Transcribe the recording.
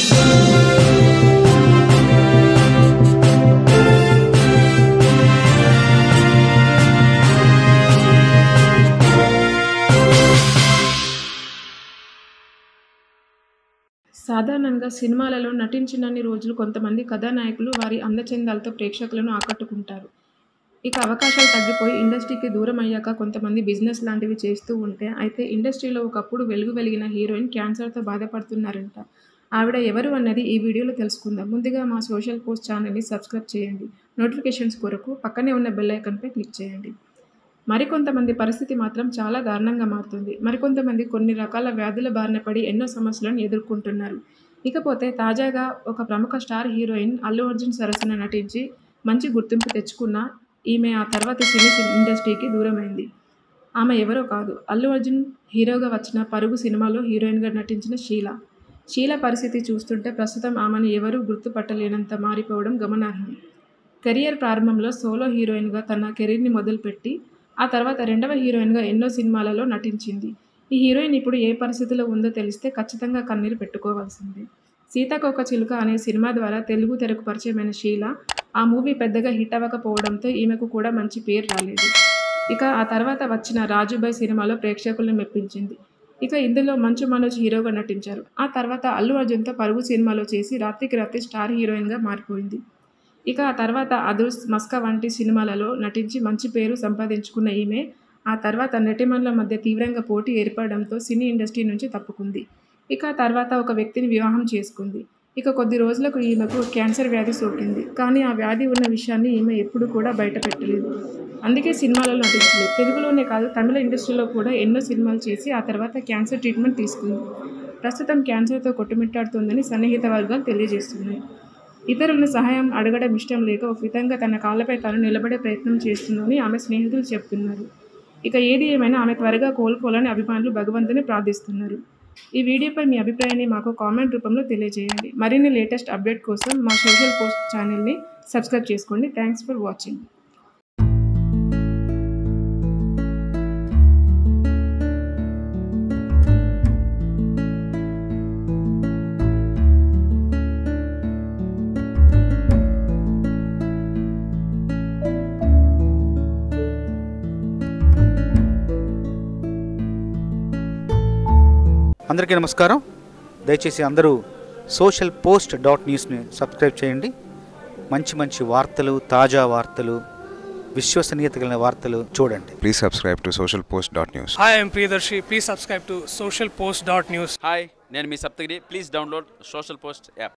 సాధారణంగా సినిమాలలో నటించినన్ని రోజులు కొంతమంది కథానాయకులు వారి అందచందాలతో ప్రేక్షకులను ఆకట్టుకుంటారు. ఇక అవకాశాలు తగ్గిపోయి ఇండస్ట్రీకి దూరం అయ్యాక కొంతమంది బిజినెస్ లాంటివి చేస్తూ ఉంటే అయితే ఇండస్ట్రీలో ఒకప్పుడు వెలుగు వెలిగిన హీరోయిన్ క్యాన్సర్తో బాధపడుతున్నారంట. ఆవిడ ఎవరు అన్నది ఈ వీడియోలో తెలుసుకుందాం. ముందుగా మా సోషల్ పోస్ట్ ఛానల్ని సబ్స్క్రైబ్ చేయండి. నోటిఫికేషన్స్ కొరకు పక్కనే ఉన్న బెల్ ఐకాన్పై క్లిక్ చేయండి. మరికొంతమంది పరిస్థితి మాత్రం చాలా దారుణంగా మారుతుంది. మరికొంతమంది కొన్ని రకాల వ్యాధుల బారిన పడి ఎన్నో సమస్యలను ఎదుర్కొంటున్నారు. ఇకపోతే తాజాగా ఒక ప్రముఖ స్టార్ హీరోయిన్ అల్లు అర్జున్ సరసన నటించి మంచి గుర్తింపు తెచ్చుకున్న ఈమె ఆ తర్వాత సినీ ఇండస్ట్రీకి దూరమైంది. ఆమె ఎవరో కాదు అల్లు అర్జున్ హీరోగా వచ్చిన పరుగు సినిమాలో హీరోయిన్గా నటించిన షీల. షీల పరిస్థితి చూస్తుంటే ప్రస్తుతం ఆమెను ఎవరూ గుర్తుపట్టలేనంత మారిపోవడం గమనార్హం. కెరీర్ ప్రారంభంలో సోలో హీరోయిన్గా తన కెరీర్ని మొదలుపెట్టి ఆ తర్వాత రెండవ హీరోయిన్గా ఎన్నో సినిమాలలో నటించింది. ఈ హీరోయిన్ ఇప్పుడు ఏ పరిస్థితిలో ఉందో తెలిస్తే ఖచ్చితంగా కన్నీరు పెట్టుకోవాల్సిందే. సీతాకోకచిలుక అనే సినిమా ద్వారా తెలుగు తెరకు పరిచయమైన షీల ఆ మూవీ పెద్దగా హిట్ అవ్వకపోవడంతో ఈమెకు కూడా మంచి పేరు రాలేదు. ఇక ఆ తర్వాత వచ్చిన రాజుభాయ్ సినిమాలో ప్రేక్షకులను మెప్పించింది. ఇక ఇందులో మంచు మనోజ్ హీరోగా నటించారు. ఆ తర్వాత అల్లు అర్జున్తో పరుగు సినిమాలో చేసి రాత్రికి రాత్రి స్టార్ హీరోయిన్గా మారిపోయింది. ఇక ఆ తర్వాత అదుర్స్, మస్కా వంటి సినిమాలలో నటించి మంచి పేరు సంపాదించుకున్న ఈమె ఆ తర్వాత నటీమణుల మధ్య తీవ్రంగా పోటీ ఏర్పడడంతో సినీ ఇండస్ట్రీ నుంచి తప్పుకుంది. ఇక ఆ తర్వాత ఒక వ్యక్తిని వివాహం చేసుకుంది. ఇక కొద్ది రోజులకు ఈమెకు క్యాన్సర్ వ్యాధి సోకింది. కానీ ఆ వ్యాధి ఉన్న విషయాన్ని ఈమె ఎప్పుడూ కూడా బయటపెట్టలేదు. అందుకే సినిమాలలో నటించలేదు. తెలుగులోనే కాదు తమిళ ఇండస్ట్రీలో కూడా ఎన్నో సినిమాలు చేసి ఆ తర్వాత క్యాన్సర్ ట్రీట్మెంట్ తీసుకుంది. ప్రస్తుతం క్యాన్సర్తో కొట్టుమిట్టాడుతోందని సన్నిహిత వర్గాలు తెలియజేస్తున్నాయి. ఇతరులను సహాయం అడగడం ఇష్టం లేక ఒక విధంగా తన కాళ్లపై తాను నిలబడే ప్రయత్నం చేస్తోందని ఆమె స్నేహితులు చెబుతున్నారు. ఇక ఏది ఏమైనా ఆమె త్వరగా కోలుకోవాలని అభిమానులు భగవంతుని ప్రార్థిస్తున్నారు. ఈ వీడియోపై మీ అభిప్రాయాన్ని మాకు కామెంట్ రూపంలో తెలియజేయండి. మరిన్ని లేటెస్ట్ అప్డేట్ కోసం మా సోషల్ పోస్ట్ ఛానల్ని సబ్స్క్రైబ్ చేసుకోండి. Thanks for watching. అందరికీ నమస్కారం దయచేసి అందరూ సోషల్ పోస్ట్ డాట్ న్యూస్ని సబ్స్క్రైబ్ చేయండి మంచి మంచి వార్తలు తాజా వార్తలు విశ్వసనీయత కలిగిన వార్తలు చూడండి Please subscribe to socialpost.news. Hi, I'm Priyadarshi. Please subscribe to socialpost.news. హాయ్ నేను మీ Saptagiri please download social post app